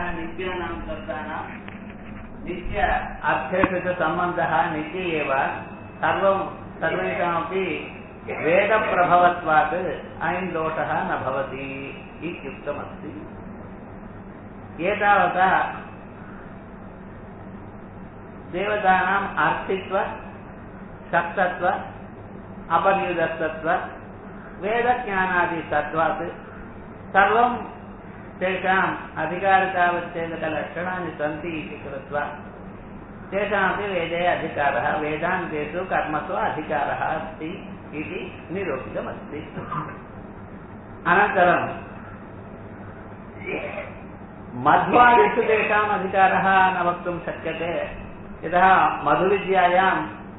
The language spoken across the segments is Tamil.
नित्यानां शब्दानां नित्य अर्थेषु च सम्बन्धः नित्य एव सर्वं सर्वेषामपि वेदप्रभवत्वात् अयं दोषः न भवति इत्युक्तमस्ति एतावता देवतानाम् अर्थित्व शक्तत्व अपर्युदस्तत्व वेदज्ञानादितत्वात् सर्वं तेषाम् अधिकारतावच्छेदकलक्षणानि सन्ति इति कृत्वा तेषामपि वेदे अधिकारः वेदान्तेषु कर्मसु अधिकारः अस्ति इति निरूपितमस्ति अनन्तरं मध्वादिषु तेषाम् अधिकारः न वक्तुं शक्यते यतः मधुविद्यायां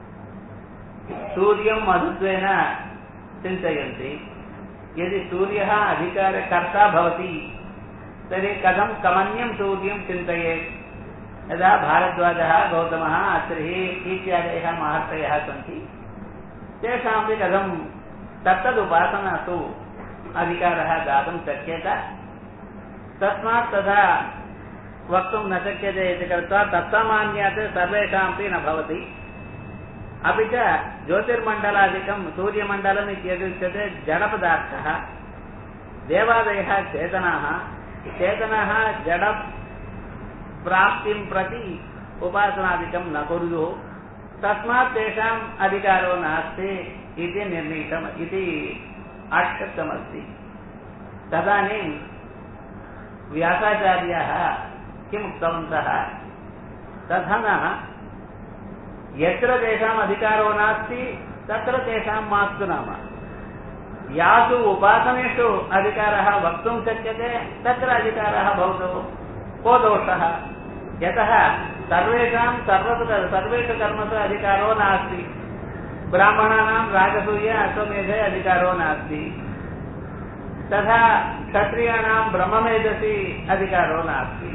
सूर्यं मधुत्वेन चिन्तयन्ति यदि सूर्यः अधिकारकर्ता भवति तर्हि कथं कमन्यं सूर्यं चिन्तयेत् यदा भारद्वाजः गौतमः अत्रिः इत्यादयः महर्षयः सन्ति तेषामपि कथं तत्तदुपासनासु अधिकारः दातुं शक्येत तस्मात् तथा वक्तुं न शक्यते इति कृत्वा तत्सामान्यात् सर्वेषामपि न भवति अपि च ज्योतिर्मण्डलादिकं सूर्यमण्डलम् इत्यदुच्यते जडपदार्थः देवादयः चेतनाः चेतनाः जडप्राप्तिं प्रति उपासनादिकं न कुर्युः तस्मात् तेषाम् अधिकारो नास्ति इति निर्णीतम् इति आक्षिप्तमस्ति तदानीं व्यासाचार्याः किम् उक्तवन्तः तथा न यत्र तेषाम् अधिकारो नास्ति तत्र तेषां मास्तु नाम यासु उपासनेषु अधिकारः वक्तुं शक्यते तत्र अधिकारः भवतु को दोषः यतः सर्वेषां सर्वसु सर्वेषु कर्मसु अधिकारो नास्ति ब्राह्मणानां राजसूय अश्वमेधे अधिकारो नास्ति तथा क्षत्रियाणां ब्रह्ममेधसि अधिकारो नास्ति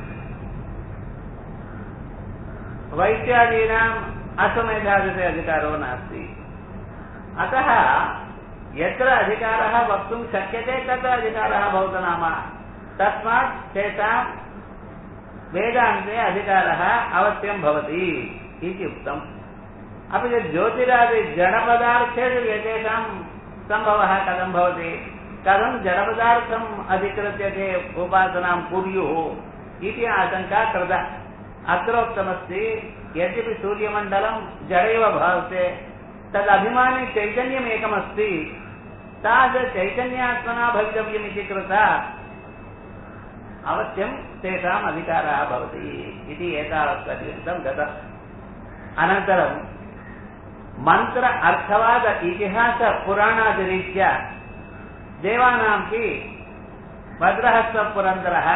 वैद्यादीनाम् अश्वमेधादिते अधिकारो नास्ति अतः यत्र अधिकारः वक्तुं शक्यते तत्र अधिकारः भवतु नाम तस्मात् तेषां वेदान्ते अधिकारः अवश्यं भवति इति उक्तम् अपि च ज्योतिरादिजडपदार्थेषु एतेषां सम्भवः कथं भवति कथं जडपदार्थम् अधिकृत्य ते उपासनां कुर्युः इति आशङ्का कृता अत्रोक्तमस्ति यद्यपि सूर्यमण्डलं जडैव भासते तदभिमानी चैतन्यमेकमस्ति तादृशचैतन्यात्मना भवितव्यमिति कृता अवश्यं तेषाम् अधिकारः भवति इति एतावत्पर्यन्तं गतम् अनन्तरं मन्त्र अर्थवाद इतिहासपुराणादिरीत्या देवानामपि भद्रहस्तपुरन्दरः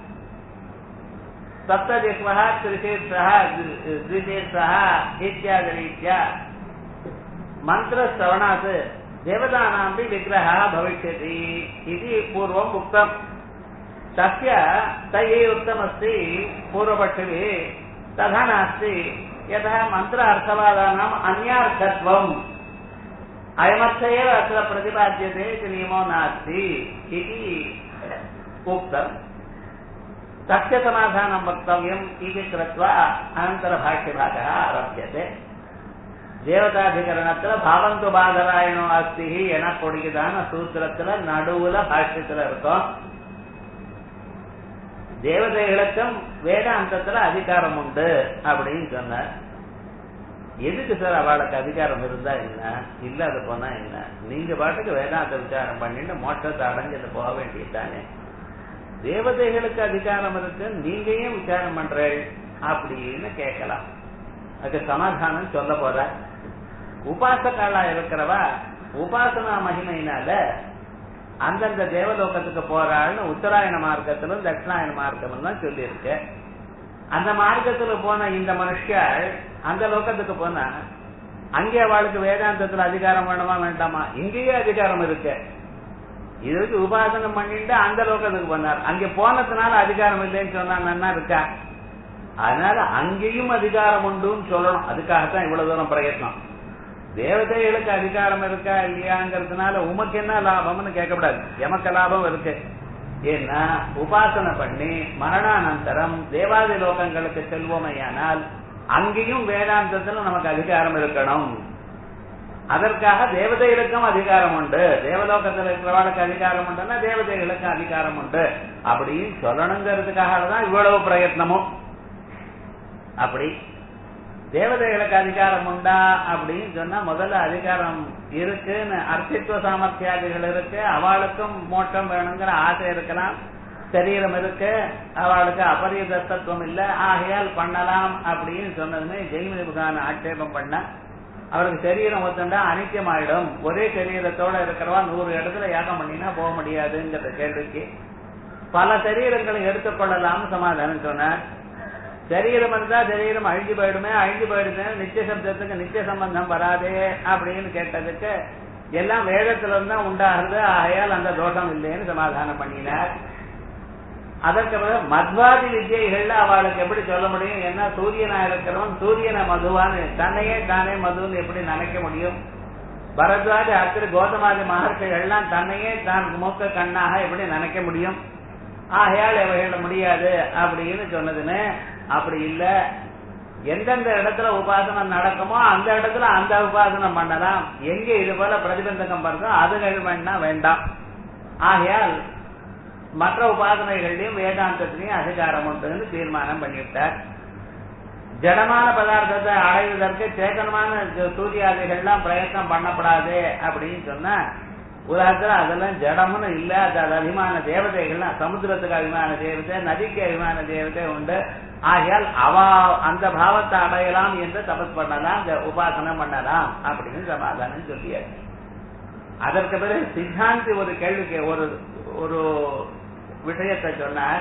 सप्तदिक्वः त्रिशीर्षः द्विशीर्षः इत्यादिरीत्या मन्त्रश्रवणात् देवतानामपि विग्रहः भविष्यति इति पूर्वम् उक्तम् तस्य तैः उक्तमस्ति पूर्वपक्षिभिः तथा नास्ति यतः मन्त्र अर्थवादानाम् अन्यार्थत्वम् अयमर्थ एव अत्र प्रतिपाद्यते इति नियमो नास्ति इति उक्तम् तस्य समाधानं वक्तव्यम् इति कृत्वा अनन्तरभाष्यभागः आरभ्यते தேவதாதிகரணத்துல பாவந்து பாதராயணோ அஸ்தி என கொடுக்குதான சூத்திரத்துல நடுவுல பாஷ்யத்துல இருக்கும் தேவதைகளுக்கும் வேதாந்தத்துல அதிகாரம் உண்டு அப்படின்னு சொன்னார் எதுக்கு சார் அவளுக்கு அதிகாரம் இருந்தா என்ன இல்லாத போனா என்ன நீங்க பாட்டுக்கு வேதாந்த விசாரம் பண்ணிட்டு மோட்டத்தை அடைஞ்சிட்டு போக வேண்டியதுதானே தேவதைகளுக்கு அதிகாரம் இருக்கு நீங்க ஏன் விசாரம் பண்றீள் அப்படின்னு கேட்கலாம் அதுக்கு சமாதானம் சொல்ல போற உபாசகாலா இருக்கிறவா உபாசனா மகிமையினால அந்தந்த தேவலோகத்துக்கு போறாள்னு உத்தராயண மார்க்கத்திலும் தட்சிணாயன மார்க்கம் தான் சொல்லியிருக்கு அந்த மார்க்கத்துல போன இந்த மனுஷியாள் அந்த லோகத்துக்கு போனா அங்கே அவளுக்கு வேதாந்தத்துல அதிகாரம் வேணுமா வேண்டாமா இங்கேயே அதிகாரம் இருக்கு இதுக்கு உபாசனம் பண்ணிட்டு அந்த லோகத்துக்கு போனார் அங்க போனதுனால அதிகாரம் இல்லைன்னு சொன்னா நன்னா இருக்கா அதனால அங்கேயும் அதிகாரம் உண்டுன்னு சொல்லணும் அதுக்காகத்தான் இவ்வளவு தூரம் பிரயத்னம் தேவதைகளுக்கு அதிகாரம் இருக்கா இல்லையாங்கிறதுனால உமக்கு என்ன லாபம்னு கேட்கக்கூடாது எமக்கு லாபம் இருக்கு ஏன்னா உபாசனை பண்ணி மரணானந்தரம் தேவாதி லோகங்களுக்கு செல்வோமையானால் அங்கேயும் வேதாந்தத்துல நமக்கு அதிகாரம் இருக்கணும் அதற்காக தேவதைகளுக்கும் அதிகாரம் உண்டு தேவலோகத்தில் இருக்கிறவளுக்கு அதிகாரம் உண்டுன்னா தேவதைகளுக்கு அதிகாரம் உண்டு அப்படின்னு சொல்லணுங்கிறதுக்காக தான் இவ்வளவு பிரயத்னமும் அப்படி தேவதைகளுக்கு அதிகாரம் உண்டா அப்படின்னு சொன்னா முதல்ல அதிகாரம் இருக்குன்னு அர்த்தித்துவ சாமர்த்தியாதிகள் இருக்கு அவளுக்கும் மோட்சம் வேணுங்கிற ஆசை இருக்கலாம் சரீரம் இருக்கு அவளுக்கு அபரிய தத்துவம் இல்ல ஆகையால் பண்ணலாம் அப்படின்னு சொன்னதுமே ஜெய்மிகான ஆட்சேபம் பண்ண அவருக்கு சரீரம் ஒத்துண்டா அனித்தியமாயிடும் ஒரே சரீரத்தோட இருக்கிறவா நூறு இடத்துல யாகம் பண்ணினா போக முடியாதுங்கிற கேள்விக்கு பல சரீரங்களை எடுத்துக்கொள்ளலாம்னு சமாதானம் சொன்னார் சரீரம் இருந்தா சரீரம் அழிஞ்சு போயிடுமே அழிஞ்சு போயிடுமே நித்திய சப்தத்துக்கு நித்திய சம்பந்தம் வராதே அப்படின்னு கேட்டதுக்கு எல்லாம் வேதத்துல இருந்தா உண்டாகிறது ஆகையால் அந்த தோஷம் இல்லைன்னு சமாதானம் பண்ணினார் அதற்கு பிறகு மத்வாதி வித்தியைகள்ல அவளுக்கு எப்படி சொல்ல முடியும் என்ன சூரியனா இருக்கிறவன் சூரியனை மதுவான்னு தன்னையே தானே மதுன்னு எப்படி நினைக்க முடியும் பரத்வாஜ அத்திரு கோதமாதி மகர்ஷிகள்லாம் தன்னையே தான் மூக்க கண்ணாக எப்படி நினைக்க முடியும் ஆகையால் இவைகள முடியாது அப்படின்னு சொன்னதுன்னு அப்படி இல்ல எந்தெந்த இடத்துல உபாசனம் நடக்குமோ அந்த இடத்துல அந்த உபாசனம் பண்ணலாம் எங்க இது போல பிரதிபந்தகம் வருதோ அதுகள் வேணா வேண்டாம் ஆகையால் மற்ற உபாசனைகள்லயும் வேதாந்தத்திலையும் அதிகாரம் உண்டுன்னு தீர்மானம் பண்ணிவிட்டார் ஜடமான பதார்த்தத்தை அடைவதற்கு சேதனமான சூரியாதிகள்லாம் பிரயத்னம் பண்ணப்படாது அப்படின்னு சொன்னா உலகத்துல அதெல்லாம் ஜடம்னு இல்ல அது அது அபிமான தேவதைகள்லாம் சமுத்திரத்துக்கு அபிமான தேவதை நதிக்கு அபிமான தேவதை உண்டு ஆகையால் அவ அந்த பாவத்தை அடையலாம் என்று தபஸ் பண்ணலாம் உபாசனம் பண்ணலாம் அப்படின்னு சமாதானம் சொல்லியாச்சு அதற்கு பிறகு சித்தாந்தி ஒரு கேள்விக்கு ஒரு ஒரு விஷயத்தை சொன்னார்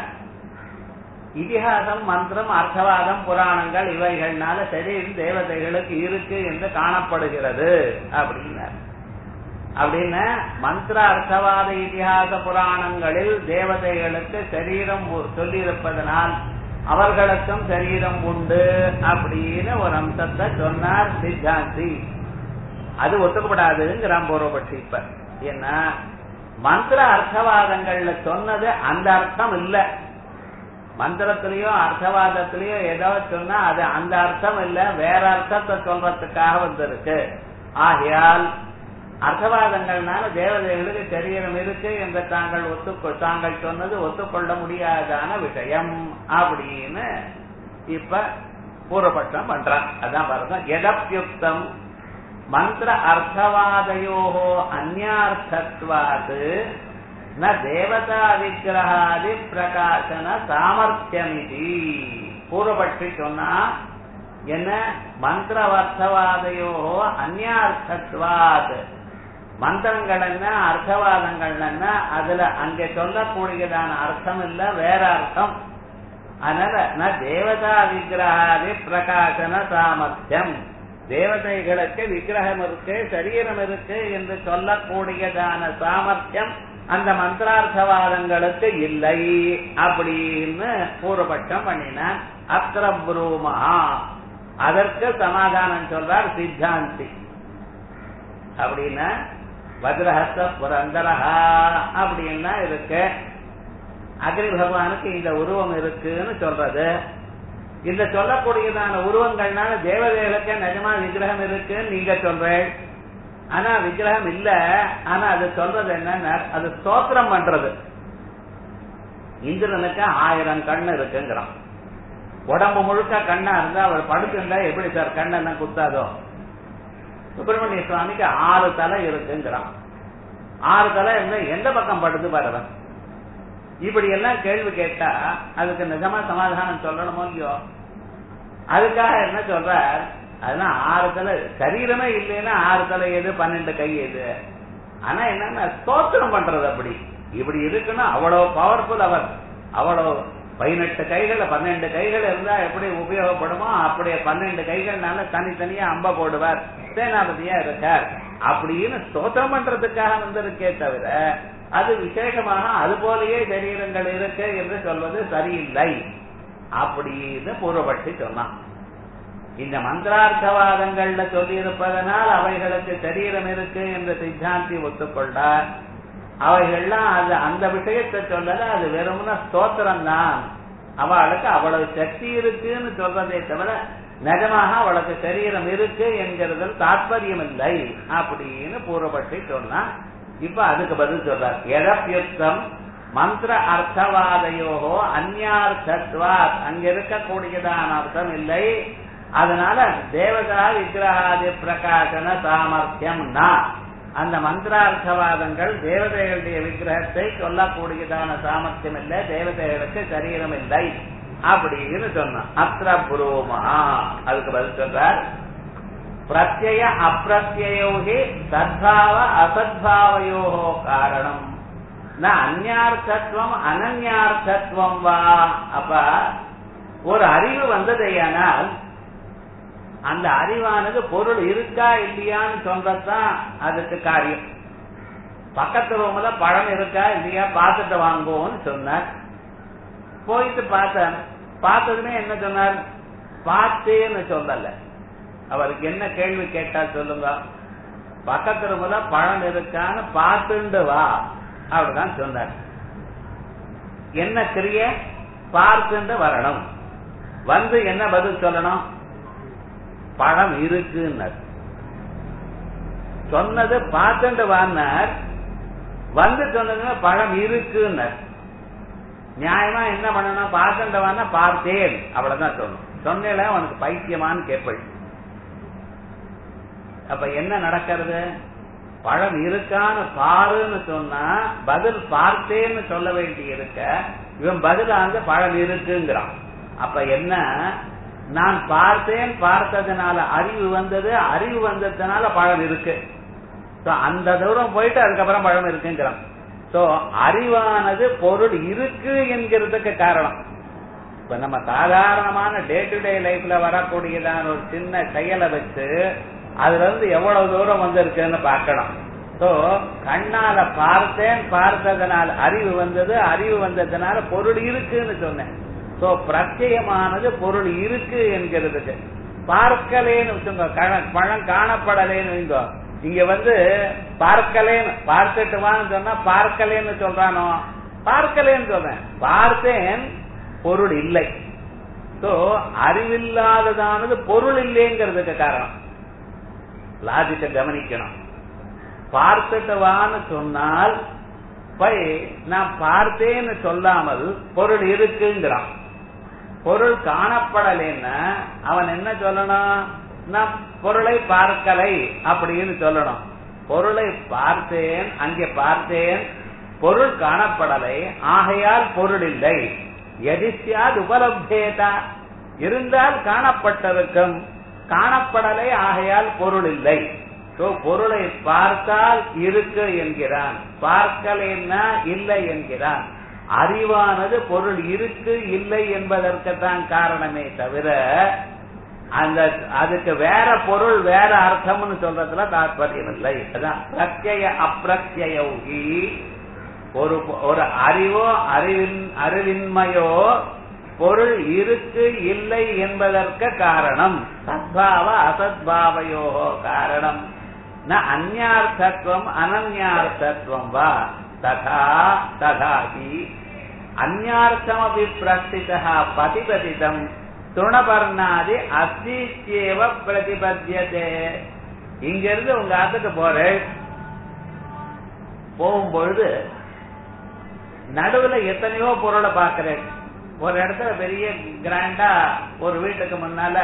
இதிகாசம் மந்திரம் அர்த்தவாதம் புராணங்கள் இவைகள்னால சரீரம் தேவதைகளுக்கு இருக்கு என்று காணப்படுகிறது அப்படின்னார் அப்படின்னு மந்திர அர்த்தவாத இதிகாச புராணங்களில் தேவதைகளுக்கு சரீரம் சொல்லியிருப்பதனால் அவர்களுக்கும் சரீரம் உண்டு அப்படின்னு ஒரு அம்சத்தை சொன்னார் சித்தாந்தி அது ஒத்துக்கப்படாதுங்கிறான் பூர்வபட்சி இப்ப ஏன்னா மந்திர அர்த்தவாதங்கள்ல சொன்னது அந்த அர்த்தம் இல்ல மந்திரத்திலயோ அர்த்தவாதத்திலயோ ஏதோ சொன்னா அது அந்த அர்த்தம் இல்ல வேற அர்த்தத்தை சொல்றதுக்காக வந்திருக்கு ஆகையால் அர்த்தவாதங்கள்னால தேவதைகளுக்கு சரீரம் இருக்கு என்று தாங்கள் ஒத்துக்கொ தாங்கள் சொன்னது ஒத்துக்கொள்ள முடியாதான விஷயம் அப்படின்னு இப்ப பூர்வபட்சம் பண்றான் அதான் பாருங்க எதப்யுக்தம் மந்திர அர்த்தவாதையோ அந்யார்த்தத்வாத் ந தேவதா விக்கிரகாதி பிரகாசன சாமர்த்தியமிதி பூர்வபட்சி சொன்னா என்ன மந்திர அர்த்தவாதையோ அந்யார்த்தத்வாத் மந்திரங்கள் என்ன அர்த்தவாதங்கள் என்ன அதுல அங்க சொல்லக்கூடியதான அர்த்தம் இல்ல வேற அர்த்தம் அதனால ந தேவதா விக்கிரகாதி பிரகாசன சாமர்த்தியம் தேவதைகளுக்கு விக்கிரகம் இருக்கு சரீரம் இருக்கு என்று சொல்லக்கூடியதான சாமர்த்தியம் அந்த மந்திரார்த்தவாதங்களுக்கு இல்லை அப்படின்னு பூர்வபட்சம் பண்ணினான் அத்திரப்ரூமா அதற்கு சமாதானம் சொல்றார் சித்தாந்தி அப்படின்னா வஜ்ரஹஸ்த புரந்தரஹா அப்படின்னா இருக்கு அக்னி பகவானுக்கு இந்த உருவம் இருக்குன்னு சொல்றது இந்த சொல்லக்கூடியதான உருவங்கள்னால தேவதைகளுக்கு நிஜமா விக்கிரகம் இருக்குன்னு நீங்க சொல்றேன் ஆனா விக்கிரகம் இல்ல ஆனா அது சொல்றது என்னன்னா அது ஸ்தோத்திரம் பண்றது இந்திரனுக்கு ஆயிரம் கண்ணு இருக்குங்கிறான் உடம்பு முழுக்க கண்ணா இருந்தா அவர் படுத்திருந்தா எப்படி சார் கண்ணெல்லாம் குத்தாதோ சுப்பிரமணிய சுவாமிக்கு ஆறு தலை இருக்குங்கிறான் ஆறு தலை இருந்தா எந்த பக்கம் படுத்து பாருவன் இப்படி எல்லாம் கேள்வி கேட்டா அதுக்கு நிஜமா சமாதானம் சொல்லணுமோ இல்லையோ அதுக்காக என்ன சொல்ற அதெல்லாம் ஆறு தலை சரீரமே இல்லைன்னா ஆறு தலை எது பன்னெண்டு கை எது ஆனா என்னன்னா ஸ்தோத்திரம் பண்றது அப்படி இப்படி இருக்குன்னா அவ்வளவு பவர்ஃபுல் அவர் அவ்வளவு பதினெட்டு கைகள் பன்னெண்டு கைகள் இருந்தா எப்படி உபயோகப்படுமோ அப்படியே பன்னெண்டு கைகள்னால தனித்தனியா அம்ப போடுவார் சேனாபதியா இருக்கார் அப்படின்னு ஸ்தோத்திரம் பண்றதுக்காக வந்திருக்கே தவிர அது விசேஷமாக அது போலயே சரீரங்கள் இருக்கு என்று சொல்வது சரியில்லை அப்படின்னு பூர்வபட்சி சொன்னான் இந்த மந்திரார்த்தவாதங்கள்ல சொல்லி இருப்பதனால் அவைகளுக்கு சரீரம் இருக்கு என்று சித்தாந்தி ஒத்துக்கொண்டார் அவைகள்லாம் அது அந்த விஷயத்தை சொல்லல அது வெறும்னா ஸ்தோத்திரம் தான் அவளுக்கு அவ்வளவு சக்தி இருக்குன்னு சொல்றதே தவிர நிஜமாக அவளுக்கு சரீரம் இருக்கு என்கிறதில் தாற்பயம் இல்லை அப்படின்னு பூர்வபட்சி சொன்னா இப்ப அதுக்கு பதில் சொல்றார் எதப்பியுத்தம் மந்திர அர்த்தவாதையோகோ அந்யார்த்தத்வா அங்க இருக்கக்கூடியதான அர்த்தம் இல்லை அதனால தேவதா விக்கிரகாதி பிரகாசன சாமர்த்தியம் நான் அந்த மந்திரார்த்தவாதங்கள் தேவதைகளுடைய விக்கிரகத்தை சொல்லக்கூடியதான சாமர்த்தியம் இல்லை தேவதைகளுக்கு சரீரம் இல்லை அப்படின்னு சொன்னான் அத்திர புரோமா அதுக்கு பதில் சொல்றார் பிரத்யய அப்பிரத்யோகி சத்பாவ அசத்பாவையோ காரணம் ந அந்யார்த்தத்துவம் அனன்யார்த்தத்துவம் வா அப்ப ஒரு அறிவு வந்ததையானால் அந்த அறிவானது பொருள் இருக்கா இல்லையான்னு சொல்றதுதான் அதுக்கு காரியம் பக்கத்து ரூம்ல பழம் இருக்கா இல்லையா பார்த்துட்டு வாங்குவோம்னு சொன்னார் போயிட்டு பார்த்தேன் பார்த்ததுமே என்ன சொன்னார் பார்த்தேன்னு சொல்லல அவருக்கு என்ன கேள்வி கேட்டா சொல்லுங்க பக்கத்து ரூம்ல பழம் இருக்கான்னு பார்த்துண்டு வா அப்படிதான் சொன்னார் என்ன கிரிய பார்த்துண்டு வரணும் வந்து என்ன பதில் சொல்லணும் பழம் இருக்குன்னார் சொன்னது பார்த்துட்டு வான்னார் வந்து சொன்னதுமே பழம் இருக்குன்னார் நியாயமா என்ன பண்ணணும் பார்த்துட்டு வான்னா பார்த்தேன் அவ்வளவுதான் சொல்லணும் சொன்னேல அவனுக்கு பைத்தியமான்னு கேட்பள் அப்ப என்ன நடக்கிறது பழம் இருக்கான்னு பாருன்னு சொன்னா பதில் பார்த்தேன்னு சொல்ல வேண்டி இருக்க இவன் பதிலாந்து பழம் இருக்குங்கிறான் அப்ப என்ன நான் பார்த்தேன் பார்த்ததுனால அறிவு வந்தது அறிவு வந்ததுனால பழம் இருக்கு அந்த தூரம் போயிட்டு அதுக்கப்புறம் பழம் இருக்குங்கிறான் சோ அறிவானது பொருள் இருக்கு என்கிறதுக்கு காரணம் இப்ப நம்ம சாதாரணமான டே டு டே லைஃப்ல வரக்கூடியதான ஒரு சின்ன செயலை வச்சு அதுல இருந்து எவ்வளவு தூரம் வந்திருக்குன்னு பார்க்கணும் சோ கண்ணால பார்த்தேன் பார்த்ததுனால அறிவு வந்தது அறிவு வந்ததுனால பொருள் இருக்குன்னு சொன்னேன் சோ பிரத்யமானது பொருள் இருக்கு என்கிறதுக்கு பார்க்கலேன்னு வச்சுங்க பழம் காணப்படலேன்னு வைங்க இங்க வந்து பார்க்கலேன்னு பார்த்துட்டு வான்னு சொன்னா பார்க்கலேன்னு சொல்றானோ பார்க்கலேன்னு சொல்றேன் பார்த்தேன் பொருள் இல்லை சோ அறிவில்லாததானது பொருள் இல்லைங்கிறதுக்கு காரணம் லாஜிக்க கவனிக்கணும் பார்த்துட்டு வான்னு சொன்னால் போய் நான் பார்த்தேன்னு சொல்லாமல் பொருள் இருக்குங்கிறான் பொருள் காணப்படலைன்னா அவன் என்ன சொல்லணும் நான் பொருளை பார்க்கலை அப்படின்னு சொல்லணும் பொருளை பார்த்தேன் அங்கே பார்த்தேன் பொருள் காணப்படலை ஆகையால் பொருள் இல்லை எதிசியாது உபலப்தேதா இருந்தால் காணப்பட்டிருக்கும் காணப்படலை ஆகையால் பொருள் இல்லை பொருளை பார்த்தால் இருக்கு என்கிறான் பார்க்கலைன்னா இல்லை என்கிறான் அறிவானது பொருள் இருக்கு இல்லை என்பதற்குத்தான் காரணமே தவிர அந்த அதுக்கு வேற பொருள் வேற அர்த்தம்னு சொல்றதுல தாற்பயம் இல்லை அதான் பிரத்யய அப்பிரத்யோகி ஒரு ஒரு அறிவோ அறிவின் அறிவின்மையோ பொருள் இருக்கு இல்லை என்பதற்கு காரணம் சத்பாவ அசத்பாவையோ காரணம் ந அந்யார்த்தத்துவம் அனன்யார்த்தத்துவம் வா ததா ததாகி அந்யார்த்தமபி பிரஸ்திதா பதிபதிதம் துணபர்ணாதி அஸ்தித்யேவ பிரதிபத்தியதே இங்க இருந்து உங்க ஆத்துக்கு போறேன் போகும்பொழுது நடுவுல எத்தனையோ பொருளை பாக்குறேன் ஒரு இடத்துல பெரிய கிராண்டா ஒரு வீட்டுக்கு முன்னால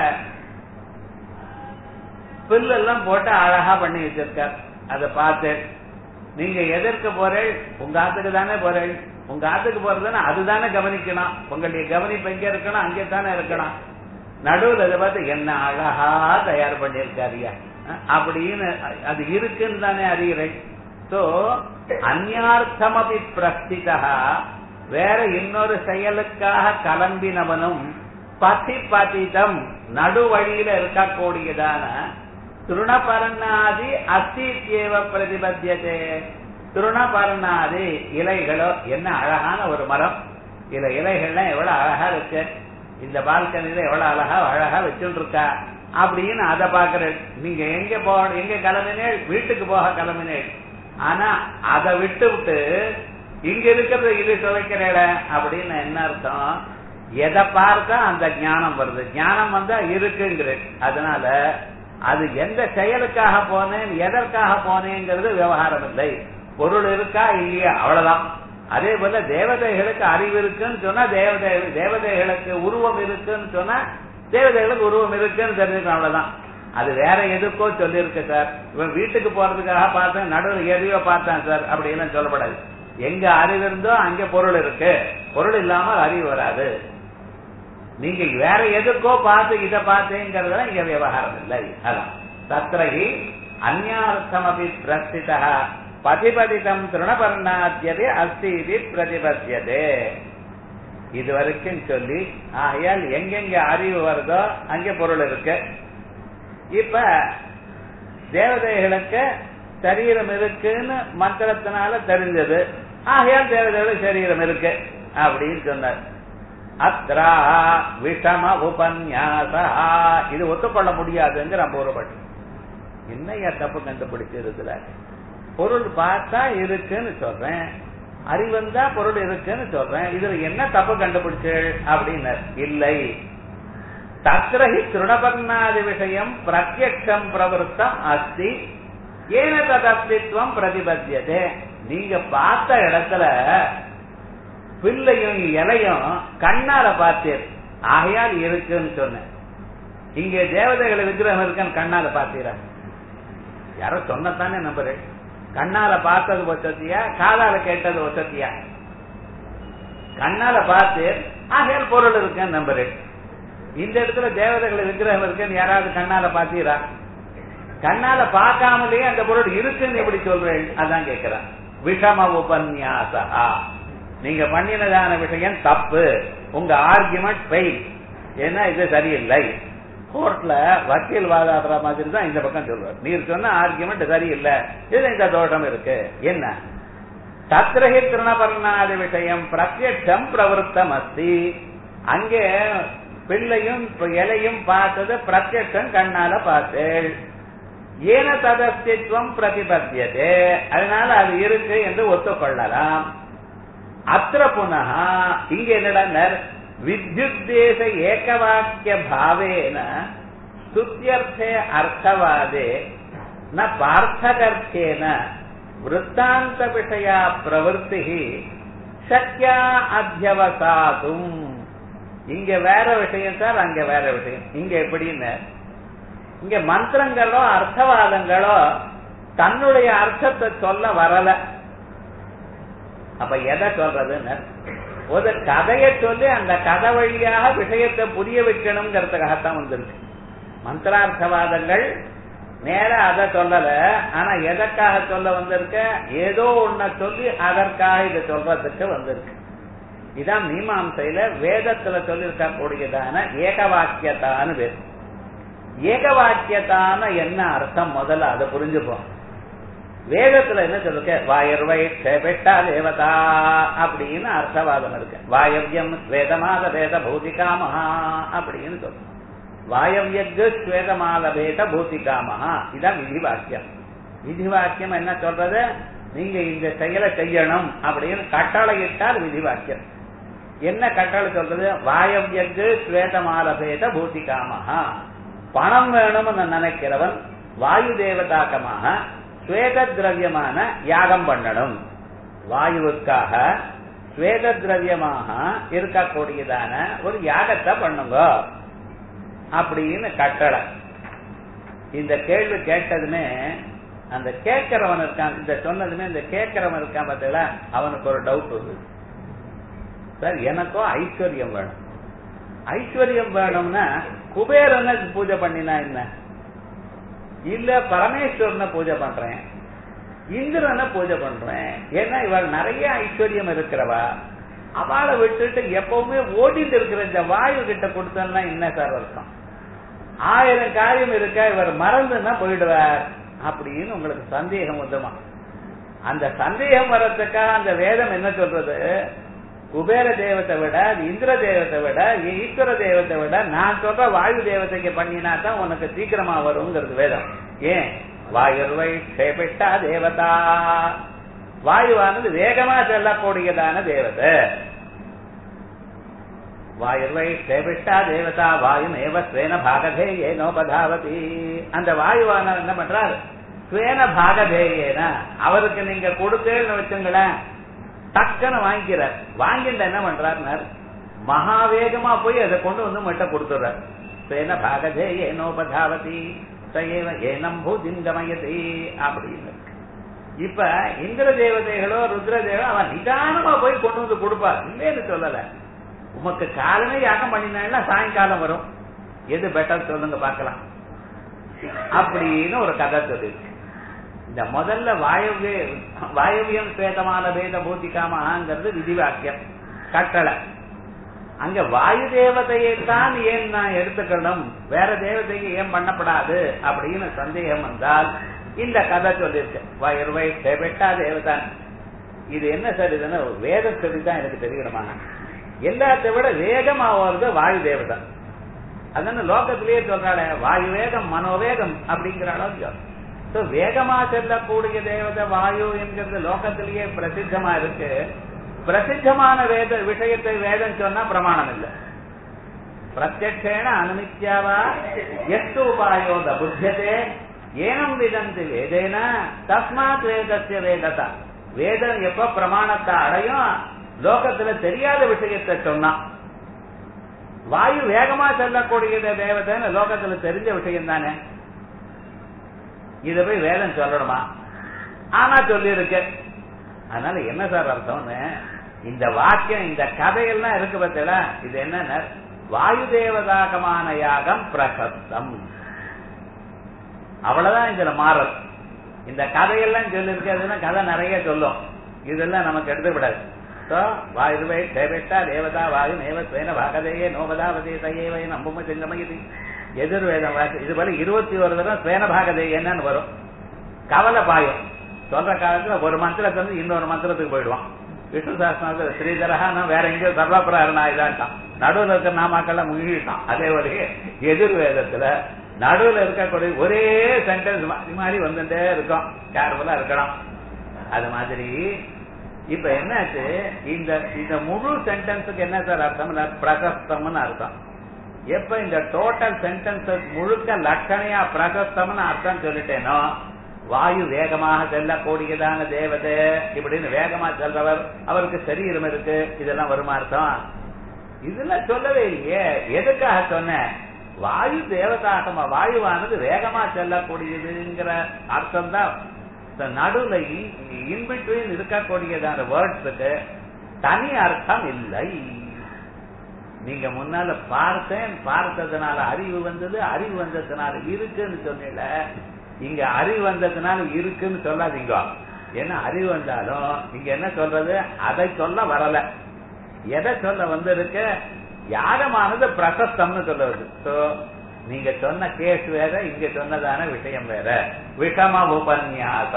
பில்லெல்லாம் போட்டு அழகா பண்ணி வச்சிருக்கார் அதை பார்த்தேன் நீங்க எதற்கு போறேன் உங்க ஆத்துக்கு தானே போறேன் உங்க ஆத்துக்கு போறதுன்னா அதுதானே கவனிக்கணும் உங்களுடைய கவனிப்பு எங்க இருக்கணும் அங்கே தானே இருக்கணும் நடுவில் இதை பார்த்து என்ன அழகா தயார் பண்ணியிருக்காரியா அப்படின்னு அது இருக்குன்னு தானே அறிகிறேன் சோ அந்யார்த்தமபி பிரஸ்திதா வேற இன்னொரு செயலுக்காக கிளம்பினவனும் பதி பதிதம் நடுவழியில இருக்கக்கூடியதான திருணபர்ணாதி அஸ்தித்யேவ பிரதிபத்தியதே திருணபர்ணாதி இலைகளோ என்ன அழகான ஒரு மரம் இதுல இலைகள்லாம் எவ்வளவு அழகா இருக்கு இந்த பால்கனில எவ்வளவு அழகா அழகா வச்சுட்டு இருக்கா அப்படின்னு அதை பாக்குறேன் நீங்க எங்க போ எங்க கிளம்பினேள் வீட்டுக்கு போக கிளம்பினேள் ஆனா அதை விட்டு விட்டு இங்க இருக்கிறத இது சுவைக்கிறேட அப்படின்னு என்ன அர்த்தம் எதை பார்த்தா அந்த ஞானம் வருது ஞானம் வந்தா இருக்குங்கிற அதனால அது எந்த செயலுக்காக போனேன் எதற்காக போனேங்கிறது விவகாரம் இல்லை பொருள் இருக்கா இல்லையா அவ்வளவுதான் அதே போல தேவதைகளுக்கு அறிவு இருக்குன்னு சொன்னா தேவதை தேவதைகளுக்கு உருவம் இருக்குன்னு சொன்னா தேவதைகளுக்கு உருவம் இருக்குன்னு தெரிஞ்சுக்கணும் அவ்வளவுதான் அது வேற எதுக்கோ சொல்லியிருக்கு சார் இவன் வீட்டுக்கு போறதுக்காக பார்த்தேன் நடுவில் எதையோ பார்த்தேன் சார் அப்படின்னு சொல்லப்படாது எங்க அறிவு இருந்தோ அங்க பொருள் இருக்கு பொருள் இல்லாமல் அறிவு வராது நீங்க வேற எதுக்கோ பார்த்து இதை பார்த்தேங்கிறதுல இங்க விவகாரம் இல்லை அதான் தத்ரஹி அந்யார்த்தமபி பிரஸ்திதா பதிபதிதம் திருணபர்ணாத்தியதே அஸ்தி இது பிரதிபத்தியதே இது வரைக்கும் சொல்லி ஆகையால் எங்கெங்க அறிவு வருதோ அங்க பொருள் இருக்கு இப்ப தேவதைகளுக்கு சரீரம் இருக்குன்னு மந்திரத்தினால தெரிஞ்சது ஆகையால் தேவதைகளுக்கு சரீரம் இருக்கு அப்படின்னு சொன்னார் அத்ரா விஷம உபன்யாசா இது ஒத்துக்கொள்ள முடியாதுங்கிற பூர்வப்பட்டு என்னையா தப்பு கண்டுபிடிச்சிருதுல பொருள் பார்த்தா இருக்குன்னு சொல்றேன் அறிவந்தா பொருள் இருக்குன்னு சொல்றேன் இதுல என்ன தப்பு கண்டுபிடிச்சு அப்படின்னு இல்லை தத்ரஹி திருணபர்ணாதி விஷயம் பிரத்யக்ஷம் பிரவருத்தம் அஸ்தி ஏன ததஸ்தித்வம் பிரதிபத்தியதே நீங்க பார்த்த இடத்துல பிள்ளையும் இலையும் கண்ணால பார்த்தீர் ஆகையால் இருக்குன்னு சொன்னேன் இங்க தேவதைகளை விக்கிரகம் இருக்குன்னு கண்ணால பார்த்தீரா யாரோ சொன்னதானே நம்புறேன் கண்ணால பார்த்தது வசதியா காதால கேட்டது வசதியா கண்ணால பார்த்து ஆகையால் பொருள் இருக்குன்னு நம்புறேன் இந்த இடத்துல தேவதைகளை விக்கிரகம் இருக்குன்னு யாராவது கண்ணால பார்த்தீரா கண்ணால பார்க்காமலே அந்த பொருள் இருக்குன்னு எப்படி சொல்றேன் அதான் கேட்கிறேன் விஷம உபன்யாசா நீங்க பண்ணினதான விஷயம் தப்பு உங்க ஆர்குமெண்ட் ஃபெயில் ஏன்னா இது சரியில்லை கோர்ட்ல வக்கீல் வாதாடுற மாதிரி தான் இந்த பக்கம் சொல்றாரு நீர் சொன்ன ஆர்குமெண்ட் சரியில்லை இதுல இந்த தோஷம் இருக்கு என்ன தத்ரஹி திருணபர்ணாதி விஷயம் பிரத்யட்சம் பிரவருத்தம் அஸ்தி அங்கே பிள்ளையும் இலையும் பார்த்தது பிரத்யட்சம் கண்ணால பார்த்தேள் ஏன ததஸ்தித்வம் பிரதிபத்தியதே அதனால அது இருக்கு என்று ஒத்துக்கொள்ளலாம் அத்திர புனः இங்க என்னடா வித்யுத்தேச ஏகவாக்கிய பாவேன ஸ்துத்யர்த்தே அர்த்தவாதே ந பார்த்தகர்த்தேன விற்த்தாந்த விஷயா பிரவருத்தி சக்கியா அத்தியவசாதும் இங்க வேற விஷயம் சார் அங்க வேற விஷயம் இங்க எப்படின்னு இங்க மந்திரங்களோ அர்த்தவாதங்களோ தன்னுடைய அர்த்தத்தை சொல்ல வரல அப்ப எதை சொல்றதுன்னு ஒரு கதையை சொல்லி அந்த கதை வழியாக விஷயத்தை புரிய வைக்கணுங்கிறதுக்காகத்தான் வந்திருக்கு மந்திரார்த்தவாதங்கள் நேர அதை சொல்லல ஆனா எதற்காக சொல்ல வந்திருக்க ஏதோ ஒன்ன சொல்லி அதற்காக இதை சொல்றதுக்கு வந்திருக்கு இதான் மீமாசையில வேதத்துல சொல்லியிருக்க கூடியதான ஏக வாக்கியத்தான்னு பேர் ஏக வாக்கியத்தான என்ன அர்த்தம் முதல்ல அதை புரிஞ்சுப்போம் வேதத்துல என்ன சொல்லுங்க வாயர்வை பெட்டா தேவதா அப்படின்னு அர்த்தவாதம் இருக்கு வாயவியம் ஸ்வேதமாத வேத பூதிகாமஹா அப்படின்னு சொல்லுங்க வாயவியக்கு ஸ்வேதமாத வேத பூதிகாமஹா இதான் விதி வாக்கியம் விதி வாக்கியம் என்ன சொல்றது நீங்க இந்த செயலை செய்யணும் அப்படின்னு கட்டளை இட்டால் விதி வாக்கியம் என்ன கட்டளை சொல்றது வாயவியக்கு ஸ்வேதமால பேத பூதிகாமஹா பணம் வேணும்னு நினைக்கிறவன் வாயு தேவதாக்கமாக ஸ்வேத திரவியமான யாகம் பண்ணணும் வாயுவுக்காக ஸ்வேத திரவியமாக இருக்கக்கூடியதான ஒரு யாகத்தை பண்ணுங்க அப்படின்னு கட்டளை இந்த கேள்வி கேட்டதுமே அந்த கேட்கிறவன் இருக்கான் இந்த சொன்னதுமே இந்த கேட்கிறவன் இருக்கான் பார்த்தீங்களா அவனுக்கு ஒரு டவுட் வருது சார் எனக்கும் ஐஸ்வர்யம் வேணும் ஐஸ்வர்யம் வேணும்னா குபேரனை பூஜை பண்ணினா என்ன இல்ல பரமேஸ்வரனை பூஜை பண்றேன் இந்திரனை பூஜை பண்றேன் ஏன்னா இவள் நிறைய ஐஸ்வர்யம் இருக்கிறவா அவளை விட்டுட்டு எப்பவுமே ஓடிட்டு இருக்கிற இந்த வாயு கிட்ட கொடுத்தோம்னா என்ன சார் அர்த்தம் ஆயிரம் காரியம் இருக்கா இவர் மறந்துன்னா போயிடுவார் அப்படின்னு உங்களுக்கு சந்தேகம் வந்துமா அந்த சந்தேகம் வர்றதுக்காக அந்த வேதம் என்ன சொல்றது குபேர தேவத்தை விட இந்திர தேவத்தை விட ஈஸ்வர தேவத்தை விட நான் சொல்ற வாயு தேவதைக்கு பண்ணினா தான் உனக்கு சீக்கிரமா வருங்கிறது வேதம் ஏன் வாயுர்வை க்ஷேபிட்டா தேவதா வாயுவானது வேகமா செல்லக்கூடியதான தேவதை வாயுர்வை க்ஷேபிட்டா தேவதா வாயு ஏவ ஸ்வேன பாகதேயே நோபதாவதி அந்த வாயுவானவர் என்ன பண்றார் ஸ்வேன பாகதேயேன அவருக்கு நீங்க கொடுத்தேன்னு வச்சுங்களேன் டக்குன்னு வாங்கிக்கிறார் வாங்கிட்டு என்ன பண்றாருனார் மகாவேகமா போய் அதை கொண்டு வந்து மட்டும் கொடுத்துடுறார் ஸ்வேன பாகதேயே நோபதாவதி சயேவ ஏனம் பூதிங்கமயதி அப்படின்னு இப்ப இந்திர தேவதைகளோ ருத்ர தேவ அவன் நிதானமா போய் கொண்டு வந்து கொடுப்பார் இல்லைன்னு சொல்லல உமக்கு காலமே யாகம் பண்ணினா சாயங்காலம் வரும் எது பெட்டர் சொல்லுங்க பார்க்கலாம் அப்படின்னு ஒரு கதை சொல்லிருக்கு இந்த முதல்ல வாயவ்ய வாயவியம் சேதமான வேத பூத்திகாமாங்கிறது விதிவாக்கியம் கட்டளை அங்க வாயு தேவதையைத்தான் ஏன் நான் எடுத்துக்கணும் வேற தேவதையை ஏன் பண்ணப்படாது அப்படின்னு சந்தேகம் வந்தால் இந்த கதை சொல்லியிருக்கேன் வயர்வை பெட்டா தேவதான் இது என்ன சார் இதுன்னு வேத சொல்லி தான் எனக்கு தெரியணுமா எல்லாத்தை விட வேகமா வருது வாயு தேவதான் அதனால லோகத்திலேயே சொல்றாளே வாயு வேகம் மனோவேகம் அப்படிங்கிற அளவுக்கு வேகமா செல்லக்கூடிய தேவதை வாயு என்கிறது லோகத்திலேயே பிரசித்தமா இருக்கு பிரசித்தமான வேத விஷயத்தை வேதம் சொன்னா பிரமாணம் இல்லை பிரத்யக்ஷேன அனுமித்யாவா எஸ்து உபாயோத புத்தியதே ஏனம் விதந்து வேதேன தஸ்மாத் வேதத்திய வேததா வேதம் எப்ப பிரமாணத்தை அடையும் லோகத்துல தெரியாத விஷயத்தை சொன்னா வாயு வேகமா செல்லக்கூடிய தேவதைன்னு லோகத்துல தெரிஞ்ச விஷயம் தானே இத போய் வேதம் சொல்லணுமா ஆனா சொல்லி இருக்கு அதனால என்ன சார் அர்த்தம்னு இந்த வாக்கியம் இந்த கதையெல்லாம் இருக்கு பத்தில இது என்ன வாயு தேவதாகமான யாகம் பிரசத்தம் அவ்வளவுதான் இதுல மாறல் இந்த கதையெல்லாம் சொல்லிருக்கிறதுனா கதை நிறைய சொல்லும் இதெல்லாம் நமக்கு எடுத்து விடாது வாயுவை தேவட்டா தேவதா வாயு நேவத்வேன பாகதேயே நோபதாவதே தயேவை நம்பும சிங்கமகிதி எதிர்வேதம் வாக்கு இது போல இருபத்தி ஒரு தடவை ஸ்வேன பாகதே என்னன்னு வரும் கவலை பாயும் சொல்ற காலத்துல ஒரு மந்திரத்துல இருந்து இன்னொரு மந்திரத்துக்கு போயிடுவான் விஷ்ணு சாஸ்திரத்துல ஸ்ரீதரஹா வேற எங்கேயோ சர்வாபுரம் இதாட்டான் நடுவில் இருக்கிற நாமாக்கெல்லாம் முழுகிட்டான் அதே வழியே எதிர்வேதத்துல நடுவில் இருக்கக்கூடிய ஒரே சென்டென்ஸ் மாறி மாறி வந்துட்டே இருக்கும் கேர்ஃபுல்லா இருக்கணும் அது மாதிரி இப்ப என்னாச்சு இந்த இந்த முழு சென்டென்ஸுக்கு என்ன சார் அர்த்தம் பிரசஸ்தம்னு அர்த்தம் எப்ப இந்த டோட்டல் சென்டென்ஸ் முழுக்க லட்சணையா பிரசஸ்தம்னு அர்த்தம் சொல்லிட்டேனோ வாயு வேகமாக செல்லக்கூடியதான தேவதை இப்படின்னு வேகமா செல்றவர் அவருக்கு சரீரம் இருக்கு இதெல்லாம் வருமா அர்த்தம் இதெல்லாம் சொல்லவே இல்லையே எதுக்காக சொன்னேன் வாயு தேவதாகமா வாயுவானது வேகமா செல்லக்கூடியதுங்கிற அர்த்தம் தான் நடுவுல இன்பிட்வீன் இருக்கக்கூடியதான வேர்ட்ஸுக்கு தனி அர்த்தம் இல்லை நீங்க முன்னால பார்த்தேன் பார்த்ததுனால அறிவு வந்தது அறிவு வந்ததுனால இருக்குன்னு சொன்னீங்க இங்க அறிவு வந்ததுனால இருக்குன்னு சொல்லாதீங்க ஏன்னா அறிவு வந்தாலும் இங்க என்ன சொல்றது அதை சொல்ல வரல எதை சொல்ல வந்திருக்கு யாகமானது பிரசஸ்தம்னு சொல்லுவது சோ நீங்க சொன்ன கேஸ் வேற இங்க சொன்னதான விஷயம் வேற விஷம உபன்யாச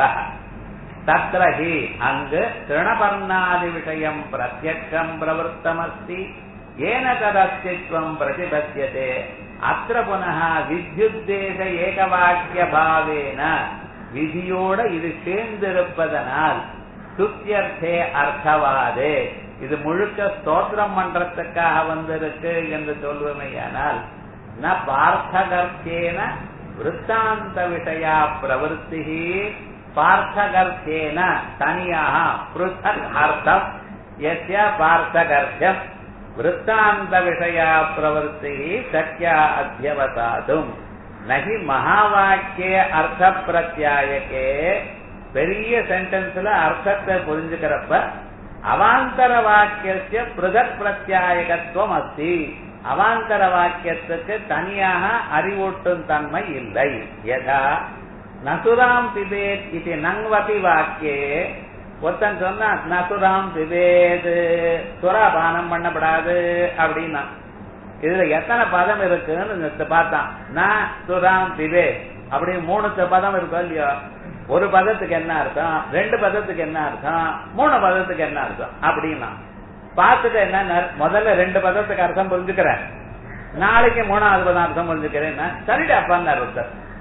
தத்ரஹி அங்கு திருணபர்ணாதி விஷயம் பிரத்யக்ஷம் பிரவருத்தமஸ்தி ஏன ததஸ்தித்வம் பிரதிபத்தியதே அத்த புனः வித்யுத்தேச ஏகவாக்கிய பாவேன விதியோட இது சேர்ந்திருப்பதனால் சுத்தியர்த்தே அர்த்தவாதே இது முழுக்க ஸ்தோத்திரம் பண்றதுக்காக வந்திருக்கு என்று சொல்வமையானால் ந பார்த்தகர்த்தேன விற்த்தாந்த விஷயா பிரவருத்தி பார்த்தகர்த்தேன தனியாக பிருத்தக் அர்த்தம் எஸ்ய பார்த்தகர்த்தியம் விற்த்தாந்த விஷயா பிரவருத்தி சக்கியா அத்தியவசாதும் நகி மகாவாக்கிய அர்த்த பிரத்யாயக்கே பெரிய சென்டென்ஸ்ல அர்த்தத்தை புரிஞ்சுக்கிறப்ப அவாந்தர வாக்கிய பிருதக் பிரத்யாயகத்துவம் அஸ்தி அவாந்தர வாக்கியத்துக்கு தனியாக அறிவூட்டும் தன்மை இல்லை யதா நசுராம் பிபேத் இது நங்வதி வாக்கியே ஒருத்தன் சொன்னா நசுராம் பிபேது சுராபானம் பண்ணப்படாது அப்படின்னா இதுல எத்தனை பதம் இருக்குன்னு பார்த்தான் நான் சுராம் பிபே அப்படி மூணு பதம் இருக்கும் இல்லையோ ஒரு பதத்துக்கு என்ன அர்த்தம் ரெண்டு பதத்துக்கு என்ன அர்த்தம் மூணு பதத்துக்கு என்ன அர்த்தம் அப்படின்னா பார்த்துட்டு என்ன முதல்ல ரெண்டு பதத்துக்கு அர்த்தம் புரிஞ்சுக்கிறேன் நாளைக்கு மூணாவது பதம் அர்த்தம் புரிஞ்சுக்கிறேன் சரிடா அப்பான்னு ஒருத்தர்